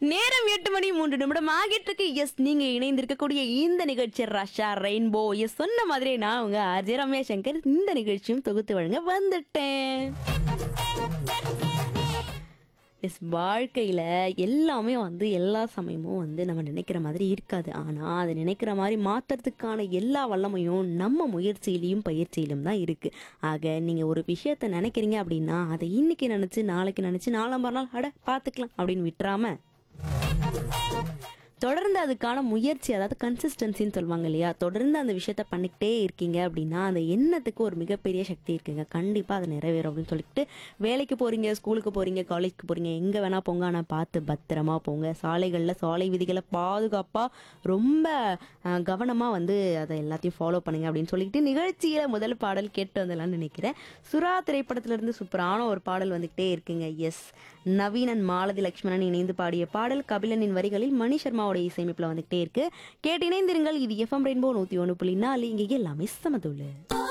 நேரம் எட்டு மணி மூன்று நிமிடம் ஆகிட்டு இருக்கு எஸ் நீங்க இணைந்திருக்கக்கூடிய இந்த நிகழ்ச்சி ரஷா ரெயின்போ எஸ் சொன்ன மாதிரி நான் உங்க அஜய் ரம்யா சங்கர் இந்த நிகழ்ச்சியும் தொகுத்து வழங்க வந்துட்டேன் எஸ் வாழ்க்கையில் எல்லாமே வந்து எல்லா சமயமும் வந்து நம்ம நினைக்கிற மாதிரி இருக்காது ஆனால் அதை நினைக்கிற மாதிரி மாற்றுறதுக்கான எல்லா வல்லமையும் நம்ம முயற்சியிலையும் பயிற்சியிலும் தான் இருக்குது ஆக நீங்கள் ஒரு விஷயத்தை நினைக்கிறீங்க அப்படின்னா அதை இன்னைக்கு நினச்சி நாளைக்கு நினச்சி நாலாம் மறுநாள் அட பார்த்துக்கலாம் அப்படின்னு விட்டுறாம தொடர்ந்து அதுக்கான முயற்சி அதாவது கன்சிஸ்டன்சின்னு சொல்லுவாங்க இல்லையா தொடர்ந்து அந்த விஷயத்த பண்ணிக்கிட்டே இருக்கீங்க அப்படின்னா அந்த எண்ணத்துக்கு ஒரு மிகப்பெரிய சக்தி இருக்குங்க கண்டிப்பாக அது நிறைவேறும் அப்படின்னு சொல்லிட்டு வேலைக்கு போகிறீங்க ஸ்கூலுக்கு போகிறீங்க காலேஜ்க்கு போகிறீங்க எங்கே வேணால் போங்க ஆனால் பார்த்து பத்திரமா போங்க சாலைகளில் சாலை விதிகளை பாதுகாப்பாக ரொம்ப கவனமாக வந்து அதை எல்லாத்தையும் ஃபாலோ பண்ணுங்க அப்படின்னு சொல்லிட்டு நிகழ்ச்சியில் முதல் பாடல் கேட்டு வந்தலாம்னு நினைக்கிறேன் சுறா திரைப்படத்திலிருந்து சூப்பரான ஒரு பாடல் வந்துக்கிட்டே இருக்குங்க எஸ் நவீனன் மாலதி லக்ஷ்மணன் இணைந்து பாடிய பாடல் கபிலனின் வரிகளில் மணி சர்மாவோட இசையமைப்பில் வந்துகிட்டே இருக்கு கேட்டு இணைந்திருங்கள் இது எஃப்எம் ரெயின்போ நூற்றி ஒன்று புள்ளி நாலு இங்கே எல்லாமே சமதுள்ளு